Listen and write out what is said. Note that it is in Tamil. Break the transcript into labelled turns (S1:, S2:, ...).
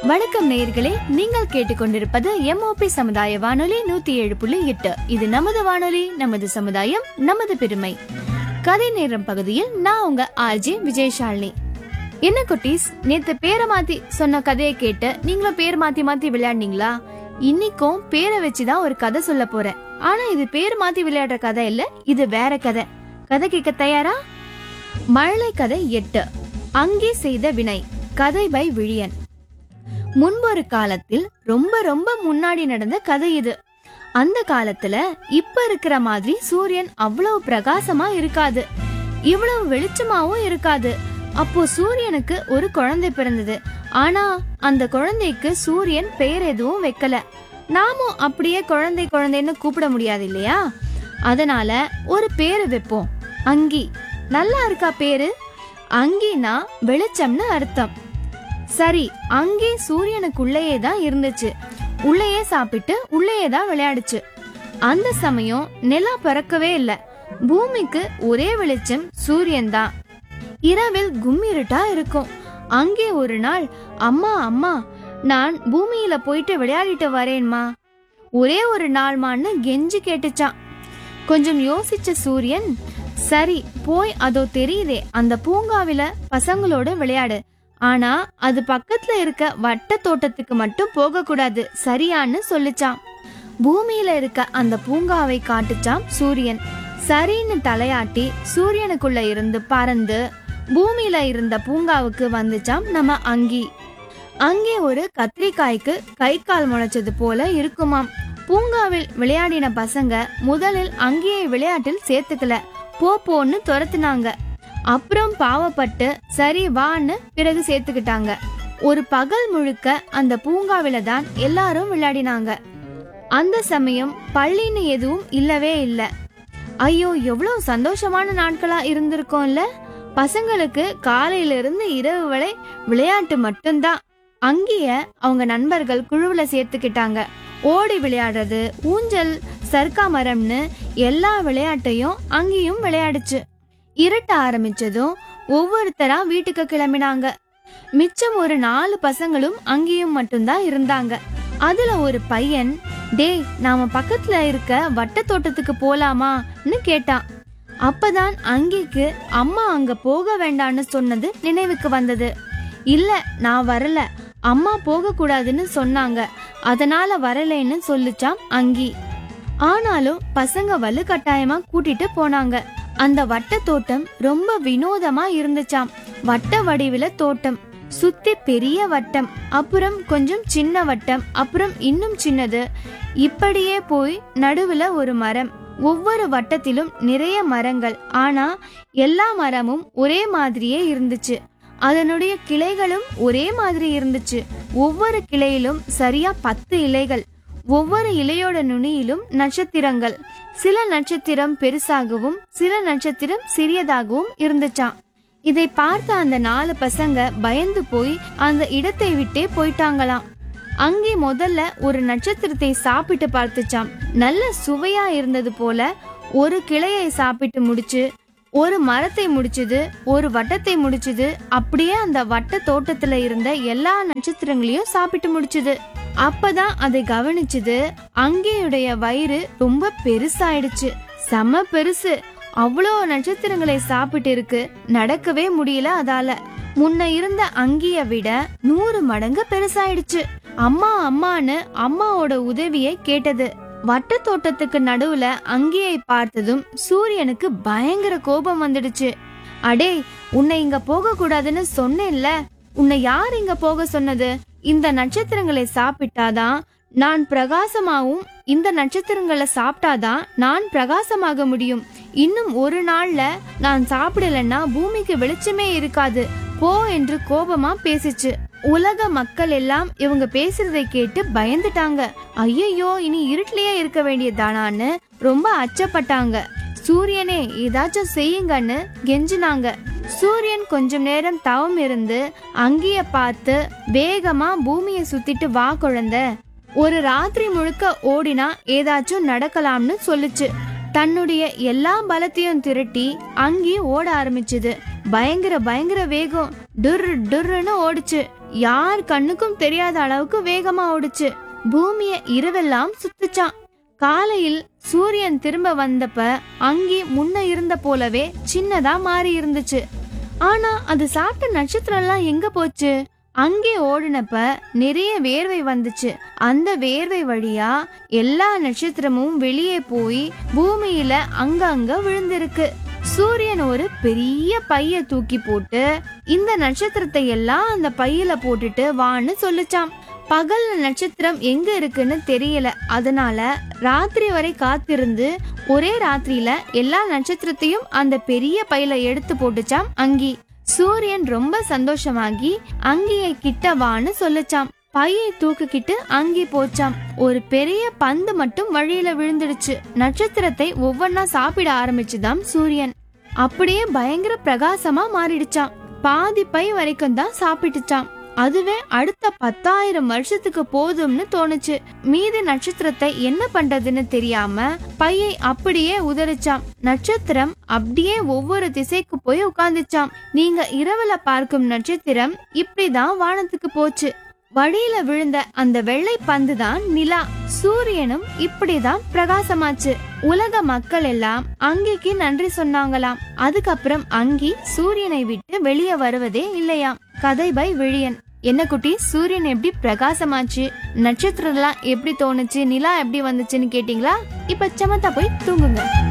S1: வணக்கம் நேயர்களே நீங்கள் கேட்டுக்கொண்டிருப்பது எம்ஓபி சமுதாய வானொலி நூத்தி ஏழு புள்ளி எட்டு இது நமது வானொலி நமது சமுதாயம் நமது பெருமை கதை நேரம் பகுதியில் நான் உங்க ஆர்ஜே விஜயசாலினி என்ன குட்டீஸ் நேத்து பேரை மாத்தி சொன்ன கதையை கேட்டு நீங்களும் பேர் மாத்தி மாத்தி விளையாடுனீங்களா இன்னைக்கும் பேரை வச்சுதான் ஒரு கதை சொல்ல போறேன் ஆனா இது பேர் மாத்தி விளையாடுற கதை இல்ல இது வேற கதை கதை கேட்க தயாரா மழலை கதை எட்டு அங்கே செய்த வினை கதை பை விழியன் முன்பொரு காலத்தில் ரொம்ப ரொம்ப முன்னாடி நடந்த கதை இது அந்த காலத்துல இப்ப இருக்கிற மாதிரி சூரியன் அவ்வளவு பிரகாசமா இருக்காது இவ்வளவு வெளிச்சமாவும் இருக்காது அப்போ சூரியனுக்கு ஒரு குழந்தை பிறந்தது ஆனா அந்த குழந்தைக்கு சூரியன் பெயர் எதுவும் வைக்கல நாமும் அப்படியே குழந்தை குழந்தைன்னு கூப்பிட முடியாது இல்லையா அதனால ஒரு பேரு வைப்போம் அங்கி நல்லா இருக்கா பேரு அங்கினா வெளிச்சம்னு அர்த்தம் சரி அங்கே சூரியனுக்குள்ளேயே தான் இருந்துச்சு உள்ளேயே சாப்பிட்டு உள்ளேயே தான் விளையாடுச்சு அந்த சமயம் நிலா பறக்கவே இல்ல பூமிக்கு ஒரே வெளிச்சம் சூரியன் தான் இரவில் கும்மிருட்டா இருக்கும் அங்கே ஒரு நாள் அம்மா அம்மா நான் பூமியில போயிட்டு விளையாடிட்டு வரேன்மா ஒரே ஒரு நாள்மான்னு கெஞ்சி கேட்டுச்சான் கொஞ்சம் யோசிச்ச சூரியன் சரி போய் அதோ தெரியுதே அந்த பூங்காவில பசங்களோட விளையாடு ஆனா அது பக்கத்துல இருக்க வட்ட தோட்டத்துக்கு மட்டும் போக கூடாது சரியான்னு சொல்லிச்சான் பூமியில இருக்க அந்த பூங்காவை காட்டுச்சாம் சூரியன் சரின்னு தலையாட்டி சூரியனுக்குள்ள இருந்து பறந்து பூமியில இருந்த பூங்காவுக்கு வந்துச்சாம் நம்ம அங்கி அங்கே ஒரு கத்திரிக்காய்க்கு கை கால் முளைச்சது போல இருக்குமாம் பூங்காவில் விளையாடின பசங்க முதலில் அங்கேயே விளையாட்டில் சேர்த்துக்கல போ போன்னு துரத்துனாங்க அப்புறம் பாவப்பட்டு சரி வான்னு பிறகு சேர்த்துக்கிட்டாங்க ஒரு பகல் முழுக்க அந்த பூங்காவில தான் எல்லாரும் விளையாடினாங்க அந்த சமயம் பள்ளின்னு எதுவும் இல்லவே இல்ல ஐயோ எவ்வளவு சந்தோஷமான நாட்களா இருந்திருக்கோம்ல பசங்களுக்கு காலையில இருந்து இரவு வரை விளையாட்டு மட்டும்தான் அங்கேய அவங்க நண்பர்கள் குழுவுல சேர்த்துக்கிட்டாங்க ஓடி விளையாடுறது ஊஞ்சல் சர்க்கா மரம்னு எல்லா விளையாட்டையும் அங்கேயும் விளையாடுச்சு இருட்ட ஆரம்பிச்சதும் ஒவ்வொருத்தரா வீட்டுக்கு கிளம்பினாங்க மிச்சம் ஒரு நாலு பசங்களும் அங்கேயும் மட்டும்தான் இருந்தாங்க அதுல ஒரு பையன் டேய் நாம பக்கத்துல இருக்க வட்ட தோட்டத்துக்கு போலாமான்னு கேட்டான் அப்பதான் அங்கிக்கு அம்மா அங்க போக வேண்டான்னு சொன்னது நினைவுக்கு வந்தது இல்ல நான் வரல அம்மா போக கூடாதுன்னு சொன்னாங்க அதனால வரலைன்னு சொல்லுச்சாம் அங்கி ஆனாலும் பசங்க வலுக்கட்டாயமா கூட்டிட்டு போனாங்க அந்த வட்ட தோட்டம் ரொம்ப வினோதமா இருந்துச்சாம் வட்ட வடிவில தோட்டம் சுத்தி பெரிய வட்டம் அப்புறம் கொஞ்சம் சின்ன வட்டம் அப்புறம் இன்னும் சின்னது இப்படியே போய் நடுவுல ஒரு மரம் ஒவ்வொரு வட்டத்திலும் நிறைய மரங்கள் ஆனா எல்லா மரமும் ஒரே மாதிரியே இருந்துச்சு அதனுடைய கிளைகளும் ஒரே மாதிரி இருந்துச்சு ஒவ்வொரு கிளையிலும் சரியா பத்து இலைகள் ஒவ்வொரு இலையோட நுனியிலும் நட்சத்திரங்கள் சில நட்சத்திரம் பெருசாகவும் சில நட்சத்திரம் சிறியதாகவும் இருந்துச்சாம் இதை பார்த்த அந்த நாலு பசங்க பயந்து போய் அந்த இடத்தை விட்டே போயிட்டாங்களாம் அங்கே முதல்ல ஒரு நட்சத்திரத்தை சாப்பிட்டு பார்த்துச்சாம் நல்ல சுவையா இருந்தது போல ஒரு கிளையை சாப்பிட்டு முடிச்சு ஒரு மரத்தை முடிச்சது ஒரு வட்டத்தை முடிச்சது அப்படியே அந்த வட்ட தோட்டத்துல இருந்த எல்லா நட்சத்திரங்களையும் சாப்பிட்டு முடிச்சது அப்பதான் அதை கவனிச்சது அங்கேயுடைய வயிறு ரொம்ப பெருசாயிடுச்சு செம பெருசு அவ்வளோ நட்சத்திரங்களை சாப்பிட்டு இருக்கு நடக்கவே முடியல அதால முன்ன இருந்த அங்கிய விட நூறு மடங்கு பெருசாயிடுச்சு அம்மா அம்மான்னு அம்மாவோட உதவியை கேட்டது வட்ட தோட்டத்துக்கு நடுவுல அங்கியை பார்த்ததும் சூரியனுக்கு பயங்கர கோபம் வந்துடுச்சு அடே உன்னை இங்க போக கூடாதுன்னு சொன்னேன்ல உன்னை யார் இங்க போக சொன்னது இந்த நட்சத்திரங்களை சாப்பிட்டாதான் நான் பிரகாசமாவும் இந்த நட்சத்திரங்களை சாப்பிட்டாதான் நான் பிரகாசமாக முடியும் இன்னும் ஒரு நாள்ல நான் சாப்பிடலன்னா பூமிக்கு வெளிச்சமே இருக்காது போ என்று கோபமா பேசிச்சு உலக மக்கள் எல்லாம் இவங்க பேசுறதை கேட்டு பயந்துட்டாங்க ஐயையோ இனி இருட்டிலேயே இருக்க வேண்டியதானான்னு ரொம்ப அச்சப்பட்டாங்க சூரியனே ஏதாச்சும் செய்யுங்கன்னு கெஞ்சினாங்க சூரியன் கொஞ்சம் நேரம் தவம் இருந்து அங்கேய பார்த்து வேகமா பூமியை சுத்திட்டு வா குழந்தை ஒரு ராத்திரி முழுக்க ஓடினா ஏதாச்சும் நடக்கலாம்னு சொல்லுச்சு தன்னுடைய எல்லா பலத்தையும் திரட்டி அங்கே ஓட ஆரம்பிச்சது பயங்கர பயங்கர வேகம் டுர் டுர்ன்னு ஓடுச்சு யார் கண்ணுக்கும் தெரியாத அளவுக்கு வேகமா ஓடுச்சு பூமிய இரவெல்லாம் சுத்துச்சான் காலையில் சூரியன் திரும்ப வந்தப்ப அங்கி முன்ன இருந்த போலவே சின்னதா மாறி இருந்துச்சு ஆனா அது சாப்பிட்ட நட்சத்திரம் எல்லாம் எங்க போச்சு அங்கே ஓடினப்ப நிறைய வேர்வை வந்துச்சு அந்த வேர்வை வழியா எல்லா நட்சத்திரமும் வெளியே போய் பூமியில அங்கங்க விழுந்திருக்கு சூரியன் ஒரு பெரிய பைய தூக்கி போட்டு இந்த நட்சத்திரத்தை எல்லாம் அந்த பையில போட்டுட்டு வான்னு சொல்லுச்சாம் பகல்ல நட்சத்திரம் எங்க இருக்குன்னு தெரியல அதனால ராத்திரி வரை காத்திருந்து ஒரே ராத்திரியில எல்லா நட்சத்திரத்தையும் அந்த பெரிய பையில எடுத்து போட்டுச்சாம் அங்கி சூரியன் ரொம்ப சந்தோஷமாகி அங்கியை கிட்ட வான்னு சொல்லுச்சாம் பையை தூக்கிக்கிட்டு அங்கி போச்சாம் ஒரு பெரிய பந்து மட்டும் வழியில விழுந்துடுச்சு நட்சத்திரத்தை ஒவ்வொன்னா சாப்பிட ஆரம்பிச்சுதாம் சூரியன் அப்படியே பயங்கர பிரகாசமா மாறிடுச்சாம் பாதி பை வரைக்கும் தான் சாப்பிட்டுச்சாம் அதுவே அடுத்த பத்தாயிரம் வருஷத்துக்கு போதும்னு தோணுச்சு மீதி நட்சத்திரத்தை என்ன பண்றதுன்னு தெரியாம பையை அப்படியே உதறிச்சாம் நட்சத்திரம் அப்படியே ஒவ்வொரு திசைக்கு போய் உட்கார்ந்துச்சாம் நீங்க இரவுல பார்க்கும் நட்சத்திரம் இப்படிதான் வானத்துக்கு போச்சு வழியில விழுந்த அந்த வெள்ளை பந்து தான் நிலா சூரியனும் இப்படிதான் பிரகாசமாச்சு உலக மக்கள் எல்லாம் அங்கிக்கு நன்றி சொன்னாங்களாம் அதுக்கப்புறம் அங்கி சூரியனை விட்டு வெளியே வருவதே இல்லையாம் கதை பை விழியன் என்ன குட்டி சூரியன் எப்படி பிரகாசமாச்சு நட்சத்திரம் எல்லாம் எப்படி தோணுச்சு நிலா எப்படி வந்துச்சுன்னு கேட்டீங்களா இப்ப சமத்தா போய் தூங்குங்க